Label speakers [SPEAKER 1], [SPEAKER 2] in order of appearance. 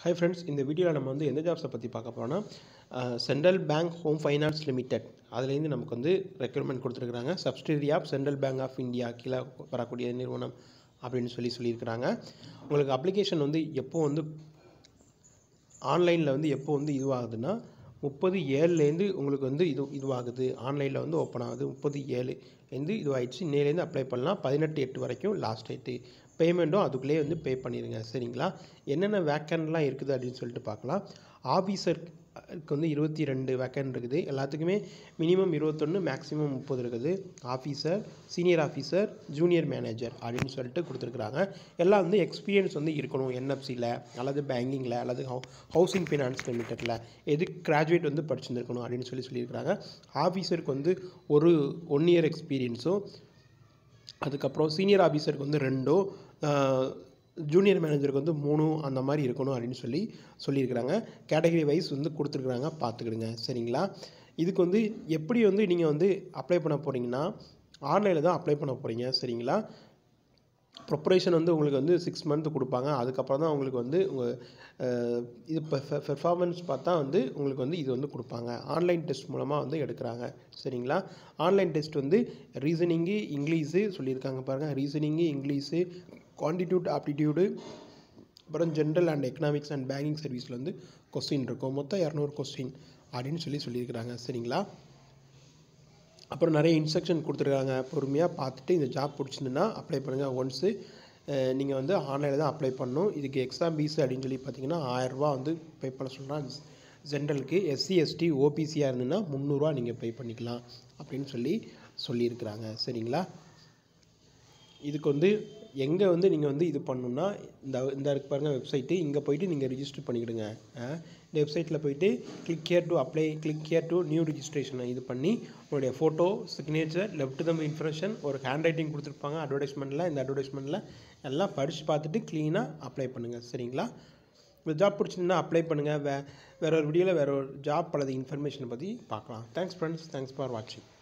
[SPEAKER 1] hi friends இந்த வீடியோவில் நம்ம வந்து எந்த ஜாப்ஸை பற்றி பார்க்க போகிறோம்னா Central Bank Home Finance Limited அதுலேருந்து நமக்கு வந்து ரெக்ரூட்மெண்ட் கொடுத்துருக்குறாங்க subsidiary of Central Bank of India கீழே வரக்கூடிய நிறுவனம் அப்படின்னு சொல்லி சொல்லியிருக்கிறாங்க உங்களுக்கு அப்ளிகேஷன் வந்து எப்போ வந்து ஆன்லைனில் வந்து எப்போ வந்து இதுவாகுதுன்னா முப்பது ஏழுலேருந்து உங்களுக்கு வந்து இது இதுவாகுது ஆன்லைனில் வந்து ஓப்பன் ஆகுது முப்பது ஏழு வந்து இதுவாகிடுச்சு இன்னையிலேருந்து அப்ளை பண்ணலாம் பதினெட்டு எட்டு வரைக்கும் லாஸ்ட் டேட்டு பேமெண்ட்டும் அதுக்குள்ளேயே வந்து பே பண்ணிடுங்க சரிங்களா என்னென்ன வேக்கன்ட்லாம் இருக்குது அப்படின்னு சொல்லிட்டு பார்க்கலாம் ஆஃபீஸருக்கு வந்து இருபத்தி ரெண்டு வேக்கன்ட் இருக்குது எல்லாத்துக்குமே மினிமம் இருபத்தொன்று மேக்ஸிமம் முப்பது இருக்குது officer senior officer junior manager அப்படின்னு சொல்லிட்டு கொடுத்துருக்குறாங்க எல்லாம் வந்து எக்ஸ்பீரியன்ஸ் வந்து இருக்கணும் என்எஃப்சியில் அல்லது பேங்கிங்கில் அல்லது ஹவு ஹவுசிங் ஃபைனான்ஸ் லிமிட்டடில் எது கிராஜுவேட் வந்து படிச்சிருந்துருக்கணும் அப்படின்னு சொல்லி சொல்லியிருக்கிறாங்க ஆஃபீஸருக்கு வந்து ஒரு ஒன் இயர் எக்ஸ்பீரியன்ஸும் அதுக்கப்புறம் சீனியர் ஆஃபீஸருக்கு வந்து ரெண்டோ ஜூனியர் மேனேஜருக்கு வந்து மூணு அந்த மாதிரி இருக்கணும் அப்படின்னு சொல்லி சொல்லியிருக்கிறாங்க கேட்டகரி வைஸ் வந்து கொடுத்துருக்குறாங்க பார்த்துக்கிடுங்க சரிங்களா இதுக்கு வந்து எப்படி வந்து நீங்கள் வந்து அப்ளை பண்ண போகிறீங்கன்னா ஆன்லைனில் தான் அப்ளை பண்ண போகிறீங்க சரிங்களா ப்ரொப்பரேஷன் வந்து உங்களுக்கு வந்து சிக்ஸ் மந்த் கொடுப்பாங்க அதுக்கப்புறம் தான் உங்களுக்கு வந்து உங்கள் இது பெர்ஃபார்மன்ஸ் பார்த்தா வந்து உங்களுக்கு வந்து இது வந்து கொடுப்பாங்க ஆன்லைன் டெஸ்ட் மூலமாக வந்து எடுக்கிறாங்க சரிங்களா ஆன்லைன் டெஸ்ட் வந்து ரீசனிங்கு இங்கிலீஷு சொல்லியிருக்காங்க பாருங்கள் ரீசனிங்கு இங்கிலீஷு குவான்டிடியூட் ஆப்டிடியூடு அப்புறம் general and economics and banking சர்வீஸில் வந்து கொஸ்டின் இருக்கும் மொத்தம் இரநூறு கொஸ்டின் அப்படின்னு சொல்லி சொல்லியிருக்கிறாங்க சரிங்களா அப்புறம் நிறைய இன்ஸ்ட்ரக்ஷன் கொடுத்துருக்காங்க பொறுமையாக பார்த்துட்டு இந்த ஜாப் பிடிச்சிருந்துன்னா அப்ளை பண்ணுங்கள் ஒன்ஸு நீங்கள் வந்து ஆன்லைனில் தான் அப்ளை பண்ணணும் இதுக்கு எக்ஸாம் ஃபீஸ் அப்படின்னு சொல்லி பார்த்தீங்கன்னா ஆயிரரூபா வந்து பே பண்ண சொல்கிறாங்க ஜென்ரலுக்கு எஸ்சி எஸ்டி ஓபிசியாக இருந்ததுன்னா முந்நூறுரூவா நீங்கள் பே பண்ணிக்கலாம் அப்படின்னு சொல்லி சொல்லியிருக்கிறாங்க சரிங்களா இதுக்கு வந்து எங்கே வந்து நீங்கள் வந்து இது பண்ணணுன்னா இந்த இந்த இருக்கு பாருங்கள் வெப்சைட்டு இங்கே போயிட்டு நீங்கள் ரிஜிஸ்டர் பண்ணிக்கிடுங்க இந்த வெப்சைட்டில் போயிட்டு click here to apply click here to new ரிஜிஸ்ட்ரேஷனை இது பண்ணி உங்களுடைய photo signature left thumb information ஒரு ஹேண்ட் ரைட்டிங் கொடுத்துருப்பாங்க அட்வர்டைஸ்மெண்ட்டில் இந்த அட்வர்டைஸ்மெண்ட்டில் எல்லாம் படித்து பார்த்துட்டு க்ளீனாக அப்ளை பண்ணுங்கள் சரிங்களா இந்த ஜாப் பிடிச்சிருந்தா அப்ளை பண்ணுங்கள் வே வேற ஒரு வீடியோவில் வேற ஒரு ஜாப் அல்லது இன்ஃபர்மேஷனை பற்றி பார்க்கலாம் தேங்க்ஸ் ஃப்ரெண்ட்ஸ் தேங்க்ஸ் ஃபார் வாட்சிங்